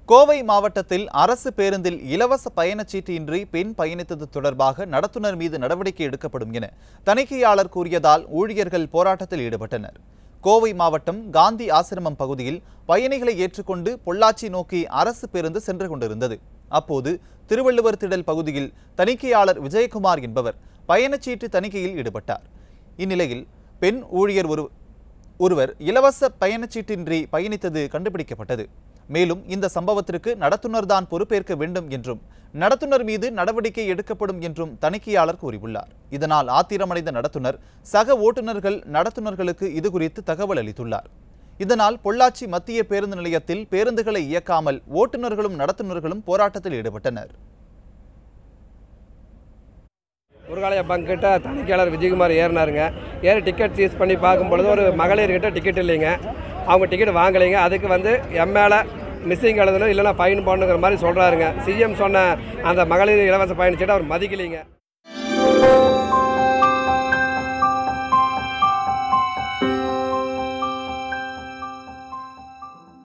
கோவை மாவட்டத்தில் அரசு பேருந்தில் இலவச பயணச்சீட்டு இன்றி பெண் பயணித்தது தொடர்பாக நடத்துனர் மீது நடவடிக்கை எடுக்கப்படும் என தணிக்கையாளர் கூறியதால் ஊழியர்கள் போராட்டத்தில் ஈடுபட்டனர் கோவை மாவட்டம் காந்தி ஆசிரமம் பகுதியில் பயணிகளை ஏற்றுக்கொண்டு பொள்ளாச்சி நோக்கி அரசு பேருந்து சென்று கொண்டிருந்தது அப்போது திருவள்ளுவர் திடல் பகுதியில் தணிக்கையாளர் விஜயகுமார் என்பவர் பயணச்சீட்டு தணிக்கையில் ஈடுபட்டார் இந்நிலையில் பெண் ஊழியர் ஒரு ஒருவர் இலவச பயணச்சீட்டின்றி பயணித்தது கண்டுபிடிக்கப்பட்டது மேலும் இந்த சம்பவத்திற்கு நடத்துனர் தான் பொறுப்பேற்க வேண்டும் என்றும் நடத்துனர் மீது நடவடிக்கை எடுக்கப்படும் என்றும் தணிக்கையாளர் கூறியுள்ளார் இதனால் ஆத்திரமடைந்த நடத்துனர் சக ஓட்டுநர்கள் நடத்துனர்களுக்கு இது குறித்து தகவல் அளித்துள்ளார் இதனால் பொள்ளாச்சி மத்திய பேருந்து நிலையத்தில் பேருந்துகளை இயக்காமல் ஓட்டுநர்களும் நடத்துனர்களும் போராட்டத்தில் ஈடுபட்டனர் முருகாலய பங்கிட்ட தணிக்கையாளர் விஜயகுமார் ஏறினாருங்க ஏறி டிக்கெட் சீஸ் பண்ணி பார்க்கும் பொழுது ஒரு மகளிர்கிட்ட டிக்கெட் இல்லைங்க அவங்க டிக்கெட் வாங்கலைங்க அதுக்கு வந்து எம் மேலே மிஸ்ஸிங் எழுதணும் இல்லைன்னா ஃபைன் போடணுங்கிற மாதிரி சொல்கிறாருங்க சிஎம் சொன்ன அந்த மகளிர் இலவச பயணிச்சிட்டு அவர் மதிக்கலைங்க